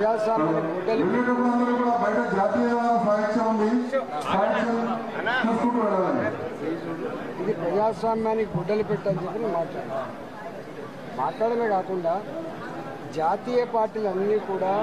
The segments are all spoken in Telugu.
ప్రజాస్వామ్యాన్ని గుడ్డలు వెళ్ళేటప్పుడు అందరూ కూడా బయట జాతీయ సాహిత్య ఉంది సాహిత్యం చూసుకుంటూ వెళ్ళాలి ఇది ప్రజాస్వామ్యానికి గుడ్డలు పెట్టని చెప్పి నేను మాట్లాడాను మాట్లాడమే కాకుండా జాతీయ పార్టీలు అన్నీ కూడా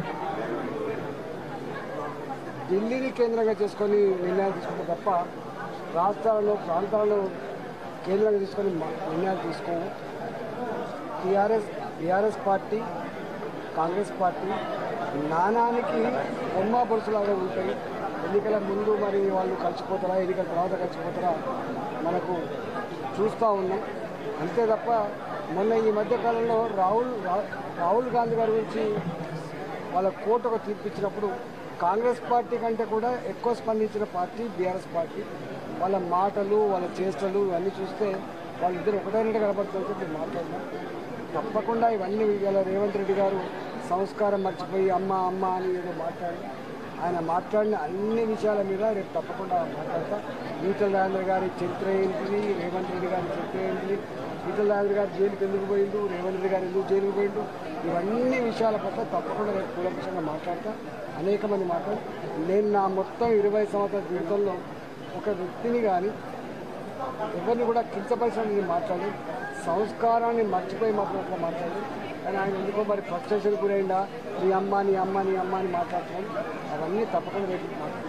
ఢిల్లీని కేంద్రంగా చేసుకొని నిర్ణయాలు తీసుకుంటే తప్ప రాష్ట్రాలను ప్రాంతాలను కేంద్రంగా తీసుకొని మా- నిర్ణయాలు తీసుకోము TRS TRS party Congress party నానానికి బొమ్మ బొరుసులాగా ఉంటాయి ఎన్నికల ముందు మరి వాళ్ళు కలిసిపోతారా ఎన్నికల తర్వాత కలిసిపోతారా మనకు చూస్తూ ఉన్నాం అంతే తప్ప మొన్న ఈ మధ్య కాలంలో రాహుల్ రా- రాహుల్ గాంధీ గారి గురించి వాళ్ళ కోర్టు ఒక తీర్పు ఇచ్చినప్పుడు కాంగ్రెస్ పార్టీ కంటే కూడా ఎక్కువ స్పందించిన పార్టీ బీఆర్ఎస్ పార్టీ వాళ్ళ మాటలు వాళ్ళ చేష్టలు ఇవన్నీ చూస్తే వాళ్ళిద్దరు ఒకటైనట్టు కనబడుతుంటే మేము మాట్లాడినాం తప్పకుండా ఇవన్నీ ఇవాళ రేవంత్ రెడ్డి గారు సంస్కారం మర్చిపోయి అమ్మ అమ్మ అని ఏదో మాట్లాడి ఆయన మాట్లాడిన అన్ని విషయాల మీద రేపు తప్పకుండా మాట్లాడతా ఈటల రాజేంద్ర గారి చరిత్ర ఏంటిది రేవంత్ రెడ్డి గారి చరిత్ర ఏంటిది ఈటల రాజేంద్ర గారు జైలుకి ఎందుకు పోయిండు రేవంత్ రెడ్డి గారు ఎందుకు జైలుకి పోయిండు ఇవన్నీ విషయాల పట్ల తప్పకుండా రేపు కూలంకషంగా మాట్లాడతా అనేక మంది మాట్లాడు నేను నా మొత్తం ఇరవై సంవత్సరాల జీవితంలో ఒక వ్యక్తిని కానీ ఎవరిని కూడా కించపరిచిన నేను మాట్లాడి సంస్కారాన్ని మర్చిపోయి మాట్లాడుతూ మాట్లాడి కానీ ఆయన ఎందుకో మరి ఫ్రస్ట్రేషన్ గురైందా నీ అమ్మ నీ అమ్మ నీ అమ్మ అని మాట్లాడుతున్నాను అవన్నీ తప్పకుండా రేపు మాట్లాడతాను